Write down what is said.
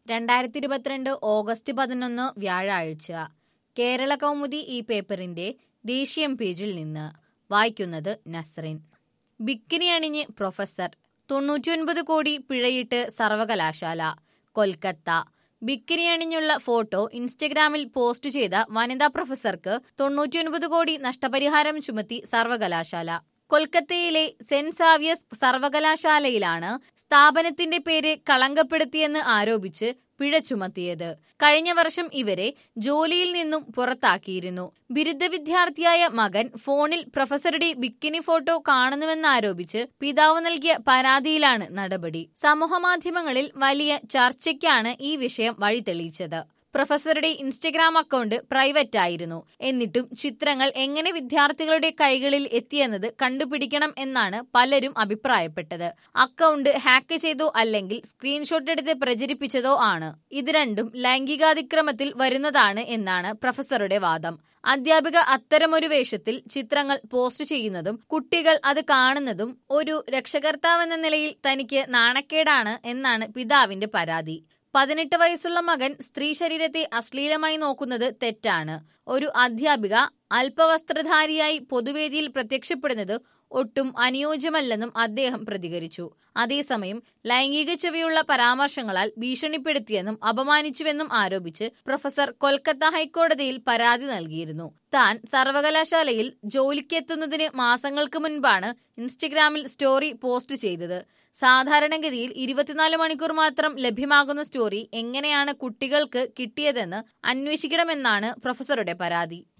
രണ്ടായിരത്തി ഇരുപത്തിരണ്ട് ഓഗസ്റ്റ് പതിനൊന്ന് വ്യാഴാഴ്ച കേരള കൗമുദി ഈ പേപ്പറിന്റെ ദേശീയം പേജിൽ നിന്ന് വായിക്കുന്നത് നസ്റിൻ ബിക്കിനി അണിഞ്ഞ് പ്രൊഫസർ തൊണ്ണൂറ്റിയൊൻപത് കോടി പിഴയിട്ട് സർവകലാശാല കൊൽക്കത്ത ബിക്കിനി അണിഞ്ഞുള്ള ഫോട്ടോ ഇൻസ്റ്റഗ്രാമിൽ പോസ്റ്റ് ചെയ്ത വനിതാ പ്രൊഫസർക്ക് തൊണ്ണൂറ്റിയൊൻപത് കോടി നഷ്ടപരിഹാരം ചുമത്തി സർവകലാശാല കൊൽക്കത്തയിലെ സെന്റ് സാവിയസ് സർവകലാശാലയിലാണ് സ്ഥാപനത്തിന്റെ പേര് കളങ്കപ്പെടുത്തിയെന്ന് ആരോപിച്ച് പിഴ ചുമത്തിയത് കഴിഞ്ഞ വർഷം ഇവരെ ജോലിയിൽ നിന്നും പുറത്താക്കിയിരുന്നു ബിരുദ വിദ്യാർത്ഥിയായ മകൻ ഫോണിൽ പ്രൊഫസറുടെ ബിക്കിനി ഫോട്ടോ കാണുന്നുവെന്നാരോപിച്ച് പിതാവ് നൽകിയ പരാതിയിലാണ് നടപടി സമൂഹമാധ്യമങ്ങളിൽ വലിയ ചർച്ചയ്ക്കാണ് ഈ വിഷയം വഴി തെളിയിച്ചത് പ്രൊഫസറുടെ ഇൻസ്റ്റഗ്രാം അക്കൗണ്ട് പ്രൈവറ്റ് ആയിരുന്നു എന്നിട്ടും ചിത്രങ്ങൾ എങ്ങനെ വിദ്യാർത്ഥികളുടെ കൈകളിൽ എത്തിയെന്നത് കണ്ടുപിടിക്കണം എന്നാണ് പലരും അഭിപ്രായപ്പെട്ടത് അക്കൗണ്ട് ഹാക്ക് ചെയ്തോ അല്ലെങ്കിൽ സ്ക്രീൻഷോട്ട് എടുത്ത് പ്രചരിപ്പിച്ചതോ ആണ് ഇത് രണ്ടും ലൈംഗികാതിക്രമത്തിൽ വരുന്നതാണ് എന്നാണ് പ്രൊഫസറുടെ വാദം അധ്യാപിക അത്തരമൊരു വേഷത്തിൽ ചിത്രങ്ങൾ പോസ്റ്റ് ചെയ്യുന്നതും കുട്ടികൾ അത് കാണുന്നതും ഒരു രക്ഷകർത്താവെന്ന നിലയിൽ തനിക്ക് നാണക്കേടാണ് എന്നാണ് പിതാവിന്റെ പരാതി പതിനെട്ട് വയസ്സുള്ള മകൻ സ്ത്രീ ശരീരത്തെ അശ്ലീലമായി നോക്കുന്നത് തെറ്റാണ് ഒരു അധ്യാപിക അല്പവസ്ത്രധാരിയായി പൊതുവേദിയിൽ പ്രത്യക്ഷപ്പെടുന്നത് ഒട്ടും അനുയോജ്യമല്ലെന്നും അദ്ദേഹം പ്രതികരിച്ചു അതേസമയം ലൈംഗിക ചെവിയുള്ള പരാമർശങ്ങളാൽ ഭീഷണിപ്പെടുത്തിയെന്നും അപമാനിച്ചുവെന്നും ആരോപിച്ച് പ്രൊഫസർ കൊൽക്കത്ത ഹൈക്കോടതിയിൽ പരാതി നൽകിയിരുന്നു താൻ സർവകലാശാലയിൽ ജോലിക്കെത്തുന്നതിന് മാസങ്ങൾക്ക് മുൻപാണ് ഇൻസ്റ്റഗ്രാമിൽ സ്റ്റോറി പോസ്റ്റ് ചെയ്തത് സാധാരണഗതിയിൽ ഇരുപത്തിനാല് മണിക്കൂർ മാത്രം ലഭ്യമാകുന്ന സ്റ്റോറി എങ്ങനെയാണ് കുട്ടികൾക്ക് കിട്ടിയതെന്ന് അന്വേഷിക്കണമെന്നാണ് പ്രൊഫസറുടെ പരാതി